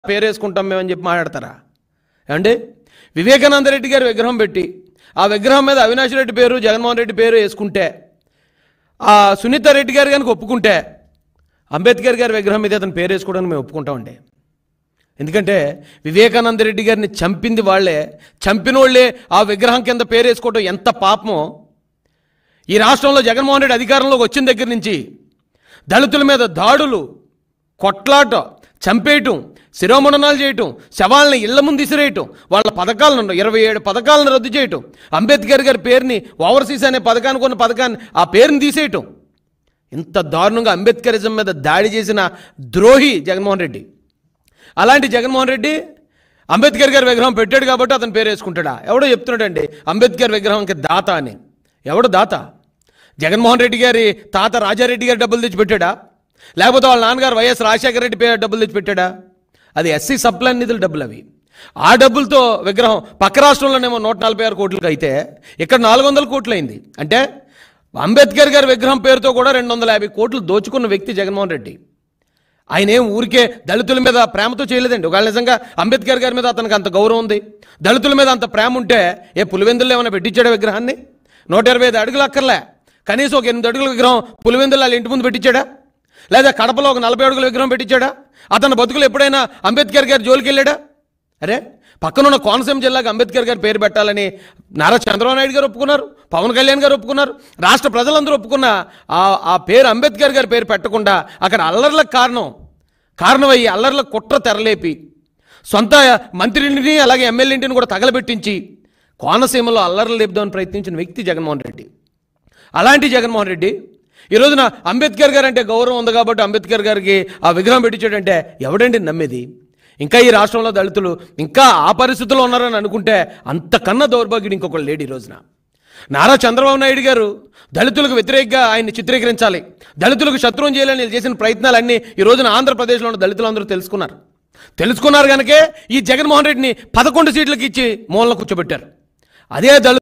పేరు వేసుకుంటాం మేమని చెప్పి మాట్లాడతారా ఏమండి వివేకానంద రెడ్డి గారి విగ్రహం పెట్టి ఆ విగ్రహం మీద అవినాష్ రెడ్డి పేరు జగన్మోహన్ రెడ్డి పేరు వేసుకుంటే ఆ సునీత రెడ్డి గారు కనుక ఒప్పుకుంటే అంబేద్కర్ గారి విగ్రహం మీద అతను పేరు వేసుకోవడానికి మేము ఒప్పుకుంటామండి ఎందుకంటే వివేకానంద రెడ్డి గారిని చంపింది వాళ్ళే చంపిన వాళ్ళే ఆ విగ్రహం కింద పేరు వేసుకోవడం ఎంత పాపమో ఈ రాష్ట్రంలో జగన్మోహన్ రెడ్డి అధికారంలోకి వచ్చిన దగ్గర నుంచి దళితుల మీద దాడులు కొట్లాట చంపేయటం శిరోమణనాలు చేయటం శవాలను ఇళ్ల ముందు ఇసిరేయటం వాళ్ళ పథకాలను ఇరవై ఏడు పథకాలను రద్దు చేయటం అంబేద్కర్ గారి పేరుని ఓవర్సీస్ అనే పథకానికి ఉన్న పథకాన్ని ఆ పేరుని తీసేయటం ఇంత దారుణంగా అంబేద్కరిజం మీద దాడి చేసిన ద్రోహి జగన్మోహన్ రెడ్డి అలాంటి జగన్మోహన్ రెడ్డి అంబేద్కర్ గారి విగ్రహం పెట్టాడు కాబట్టి అతను పేరు వేసుకుంటాడా ఎవడో చెప్తున్నాడండి అంబేద్కర్ విగ్రహంకి దాత అని ఎవడు దాత జగన్మోహన్ రెడ్డి గారి తాత రాజారెడ్డి గారి డబ్బులు తెచ్చి పెట్టాడా లేకపోతే వాళ్ళ నాన్నగారు వైఎస్ రాజశేఖర రెడ్డి పేరు డబ్బులు తెచ్చి పెట్టాడా అది ఎస్సీ సప్లై నిధుల డబ్బులు అవి ఆ డబ్బులతో విగ్రహం పక్క రాష్ట్రంలోనేమో నూట నలభై ఆరు కోట్లకి అయితే ఇక్కడ నాలుగు వందల కోట్లు అయింది అంటే అంబేద్కర్ గారి విగ్రహం పేరుతో కూడా రెండు వందల యాభై కోట్లు దోచుకున్న వ్యక్తి జగన్మోహన్ రెడ్డి ఆయన ఏం ఊరికే దళితుల మీద ప్రేమతో చేయలేదండి ఒకవేళ నిజంగా అంబేద్కర్ గారి మీద అతనికి అంత గౌరవం ఉంది దళితుల మీద అంత ప్రేమ ఉంటే ఏ పులివెందుల్లో ఏమైనా పెట్టించాడా విగ్రహాన్ని నూట ఇరవై ఐదు అడుగులు అక్కర్లే కనీసం ఒక ఎనిమిది అడుగుల విగ్రహం పులివెందులు వాళ్ళ ఇంటి ముందు పెట్టించాడా లేదా కడపలో ఒక నలభై అడుగుల విగ్రహం పెట్టించాడా అతని బతుకులు ఎప్పుడైనా అంబేద్కర్ గారి జోలికి వెళ్ళాడా అరే పక్కనున్న కోనసీమ జిల్లాకు అంబేద్కర్ గారి పేరు పెట్టాలని నారా చంద్రబాబు నాయుడు గారు ఒప్పుకున్నారు పవన్ కళ్యాణ్ గారు ఒప్పుకున్నారు రాష్ట్ర ప్రజలందరూ ఒప్పుకున్న ఆ ఆ పేరు అంబేద్కర్ గారి పేరు పెట్టకుండా అక్కడ అల్లర్లకు కారణం కారణమయ్యి అల్లర్లకు కుట్ర తెరలేపి సొంత మంత్రిని అలాగే ఎమ్మెల్యేంటిని కూడా తగలబెట్టించి కోనసీమలో అల్లర్లు లేపుదామని ప్రయత్నించిన వ్యక్తి జగన్మోహన్ రెడ్డి అలాంటి జగన్మోహన్ రెడ్డి ఈ రోజున అంబేద్కర్ గారు అంటే గౌరవం ఉంది కాబట్టి అంబేద్కర్ గారికి ఆ విగ్రహం పెట్టించాడంటే ఎవడండి నమ్మేది ఇంకా ఈ రాష్ట్రంలో దళితులు ఇంకా ఆ పరిస్థితుల్లో ఉన్నారని అనుకుంటే అంతకన్నా దౌర్భాగ్యుడు ఇంకొకళ్ళు లేడు ఈ రోజున నారా చంద్రబాబు నాయుడు గారు దళితులకు వ్యతిరేకంగా ఆయన్ని చిత్రీకరించాలి దళితులకు శత్రువుని చేయాలని వీళ్ళు చేసిన ప్రయత్నాలన్నీ ఈ రోజున ఆంధ్రప్రదేశ్లో ఉన్న దళితులందరూ తెలుసుకున్నారు తెలుసుకున్నారు కనుకే ఈ జగన్మోహన్ రెడ్డిని పదకొండు సీట్లకు ఇచ్చి మూలన కూర్చోబెట్టారు అదే దళిత